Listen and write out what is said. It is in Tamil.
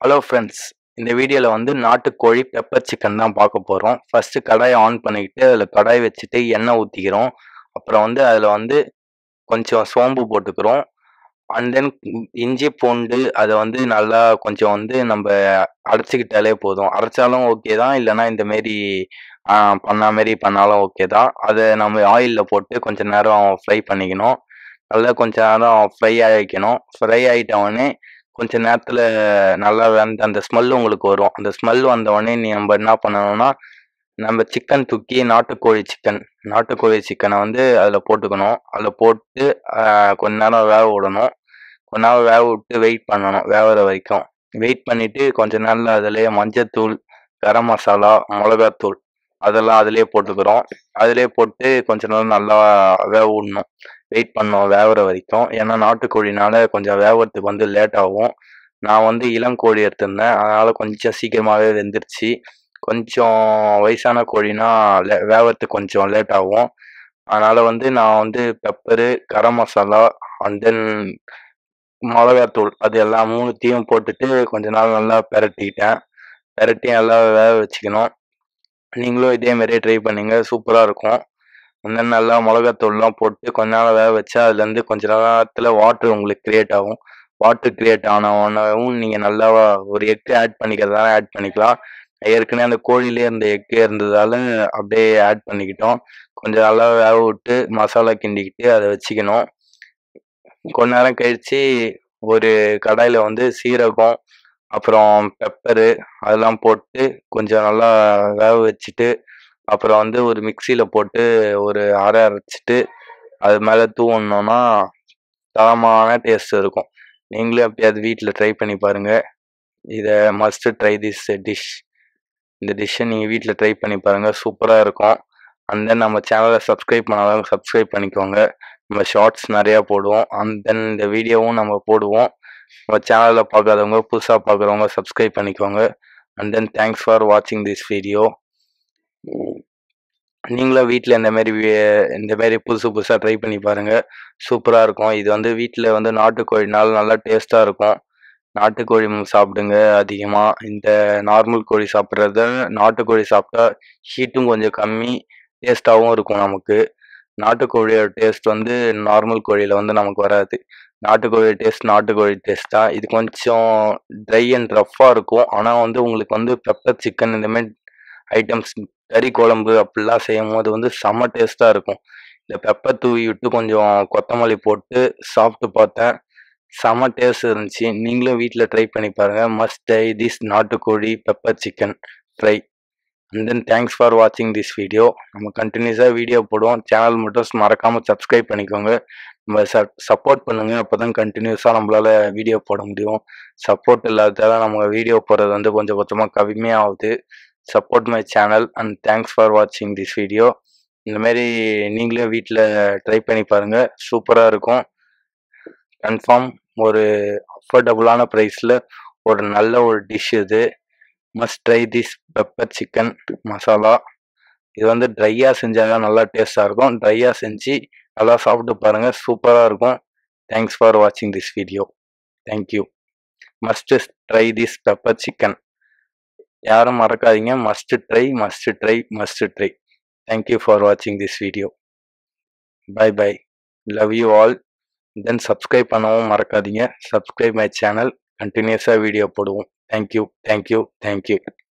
ஹலோ ஃப்ரெண்ட்ஸ் இந்த வீடியோவில் வந்து நாட்டுக்கோழி பெப்பர் சிக்கன் தான் பார்க்க போகிறோம் ஃபஸ்ட்டு கடாயை ஆன் பண்ணிக்கிட்டு அதில் கடாய் வச்சுட்டு எண்ணெய் ஊற்றிக்கிறோம் அப்புறம் வந்து அதில் வந்து கொஞ்சம் சோம்பு போட்டுக்கிறோம் அண்ட் தென் இஞ்சி பூண்டு அதை வந்து நல்லா கொஞ்சம் வந்து நம்ம அரைச்சிக்கிட்டாலே போதும் அரைச்சாலும் ஓகே தான் இல்லைன்னா இந்த மாரி பண்ண மாரி பண்ணாலும் ஓகே தான் அதை நம்ம ஆயிலில் போட்டு கொஞ்சம் நேரம் ஃப்ரை பண்ணிக்கணும் நல்லா கொஞ்சம் நேரம் ஃப்ரை ஆகிக்கணும் ஃப்ரை ஆகிட்டவுடனே கொஞ்ச நேரத்தில் நல்லா வெந்த அந்த ஸ்மெல் உங்களுக்கு வரும் அந்த ஸ்மெல் வந்தவுடனே நீ நம்ம என்ன பண்ணணும்னா நம்ம சிக்கன் தூக்கி நாட்டுக்கோழி சிக்கன் நாட்டுக்கோழி சிக்கனை வந்து அதில் போட்டுக்கணும் அதில் போட்டு கொஞ்ச நேரம் வேக விடணும் கொஞ்ச நேரம் வேக விட்டு வெயிட் பண்ணணும் வேகிற வரைக்கும் வெயிட் பண்ணிவிட்டு கொஞ்ச நேரத்தில் அதிலே மஞ்சத்தூள் கரம் மசாலா மிளகாத்தூள் அதெல்லாம் அதிலே போட்டுக்கிறோம் அதிலே போட்டு கொஞ்ச நேரம் நல்லா வேக விடணும் வெயிட் பண்ணோம் வேகிற வரைக்கும் ஏன்னா நாட்டுக்கோழினால கொஞ்சம் வேகிறதுக்கு வந்து லேட் ஆகும் நான் வந்து இளங்கோழி எடுத்திருந்தேன் அதனால் கொஞ்சம் சீக்கிரமாகவே வெந்துருச்சு கொஞ்சம் வயசான கோழினா லே வேகிறதுக்கு கொஞ்சம் லேட் ஆகும் அதனால் வந்து நான் வந்து pepper garam masala and then மிளகாத்தூள் அது எல்லாம் மூணுத்தையும் போட்டுட்டு கொஞ்ச நாள் நல்லா பெரட்டிக்கிட்டேன் பெரட்டி நல்லா வேக வச்சுக்கணும் நீங்களும் இதே மாதிரியே ட்ரை பண்ணுங்க சூப்பராக இருக்கும் அந்த நல்லா மிளகாத்தூள்லாம் போட்டு கொஞ்ச நேரம் வேக வச்சா அதுலேருந்து கொஞ்ச நேரத்தில் வாட்டர் உங்களுக்கு க்ரியேட் ஆகும் வாட்டர் க்ரியேட் ஆனவும் நீங்கள் நல்லா ஒரு எக்கு ஆட் பண்ணிக்கிறதால ஆட் பண்ணிக்கலாம் ஏற்கனவே அந்த கோழிலே இருந்த எக்கு இருந்ததால அப்படியே ஆட் பண்ணிக்கிட்டோம் கொஞ்சம் நல்லா வேக விட்டு மசாலா கிண்டிக்கிட்டு அதை வச்சுக்கணும் கொஞ்ச நேரம் கழித்து ஒரு கடாயில் வந்து சீரகம் அப்புறம் பெப்பரு அதெல்லாம் போட்டு கொஞ்சம் நல்லா வேக வச்சுட்டு அப்புறம் வந்து ஒரு மிக்சியில் போட்டு ஒரு அரை அரைச்சிட்டு அது மேலே தூவணுன்னா தரமான டேஸ்ட் இருக்கும் நீங்களும் எப்படியாவது வீட்டில் ட்ரை பண்ணி பாருங்கள் இதை மஸ்ட்டு ட்ரை திஸ் டிஷ் இந்த டிஷ்ஷை நீங்கள் வீட்டில் ட்ரை பண்ணி பாருங்கள் சூப்பராக இருக்கும் அண்ட் தென் நம்ம சேனலை சப்ஸ்கிரைப் பண்ணாதவங்க சப்ஸ்கிரைப் பண்ணிக்கோங்க நம்ம ஷார்ட்ஸ் நிறையா போடுவோம் அண்ட் தென் இந்த வீடியோவும் நம்ம போடுவோம் நம்ம சேனலில் பார்க்காதவங்க புதுசாக பார்க்குறவங்க சப்ஸ்கிரைப் பண்ணிக்கோங்க அண்ட் தென் தேங்க்ஸ் ஃபார் வாட்சிங் திஸ் வீடியோ நீங்களும் வீட்டில் இந்த மாதிரி இந்த மாதிரி புதுசு புதுசாக ட்ரை பண்ணி பாருங்கள் சூப்பராக இருக்கும் இது வந்து வீட்டில் வந்து நாட்டுக்கோழினால நல்லா டேஸ்ட்டாக இருக்கும் நாட்டுக்கோழி சாப்பிடுங்க அதிகமாக இந்த நார்மல் கோழி சாப்பிட்றத நாட்டுக்கோழி சாப்பிட்டா ஹீட்டும் கொஞ்சம் கம்மி டேஸ்ட்டாகவும் இருக்கும் நமக்கு நாட்டுக்கோழியோட டேஸ்ட் வந்து நார்மல் கோழியில் வந்து நமக்கு வராது நாட்டுக்கோழி டேஸ்ட் நாட்டுக்கோழி டேஸ்ட் தான் இது கொஞ்சம் ட்ரை அண்ட் ரஃப்பாக இருக்கும் ஆனால் வந்து உங்களுக்கு வந்து பெப்பர் சிக்கன் இந்தமாரி ஐட்டம்ஸ் கறி குழம்பு அப்படிலாம் செய்யும் போது வந்து செம்ம டேஸ்ட்டாக இருக்கும் இந்த பெப்பர் தூவி விட்டு கொஞ்சம் கொத்தமல்லி போட்டு சாப்பிட்டு பார்த்தேன் செம்ம டேஸ்ட் இருந்துச்சு நீங்களும் வீட்டில் ட்ரை பண்ணி பாருங்கள் மஸ்ட் ட்ரை திஸ் நாட்டுக்கோழி pepper chicken fry and then thanks for வாட்சிங் திஸ் வீடியோ நம்ம கண்டினியூஸாக வீடியோ போடுவோம் சேனல் மட்டும் மறக்காமல் சப்ஸ்கிரைப் பண்ணிக்கோங்க நம்ம ச சப்போர்ட் பண்ணுங்கள் அப்போ தான் கண்டினியூஸாக நம்மளால் வீடியோ போட முடியும் சப்போர்ட் இல்லாததால நம்ம வீடியோ போடுறது வந்து கொஞ்சம் கொஞ்சமாக கம்மியாகுது support my channel and thanks for வாட்சிங் திஸ் வீடியோ இந்தமாரி நீங்களே வீட்டில் ட்ரை பண்ணி பாருங்கள் சூப்பராக இருக்கும் கன்ஃபார்ம் ஒரு அஃபோர்டபுளான ப்ரைஸில் ஒரு நல்ல ஒரு டிஷ் இது must try this pepper chicken masala இது வந்து ட்ரையாக செஞ்சால் தான் நல்லா டேஸ்ட்டாக இருக்கும் ட்ரையாக செஞ்சு நல்லா சாப்பிட்டு பாருங்கள் சூப்பராக இருக்கும் தேங்க்ஸ் ஃபார் வாட்சிங் this video thank you must try this pepper chicken யாரும் மறக்காதீங்க must try must try must try thank you for வாட்சிங் this video bye bye love you all then subscribe பண்ணவும் மறக்காதீங்க சப்ஸ்கிரைப் மை சேனல் கண்டினியூஸாக வீடியோ போடுவோம் தேங்க்யூ தேங்க்யூ தேங்க்யூ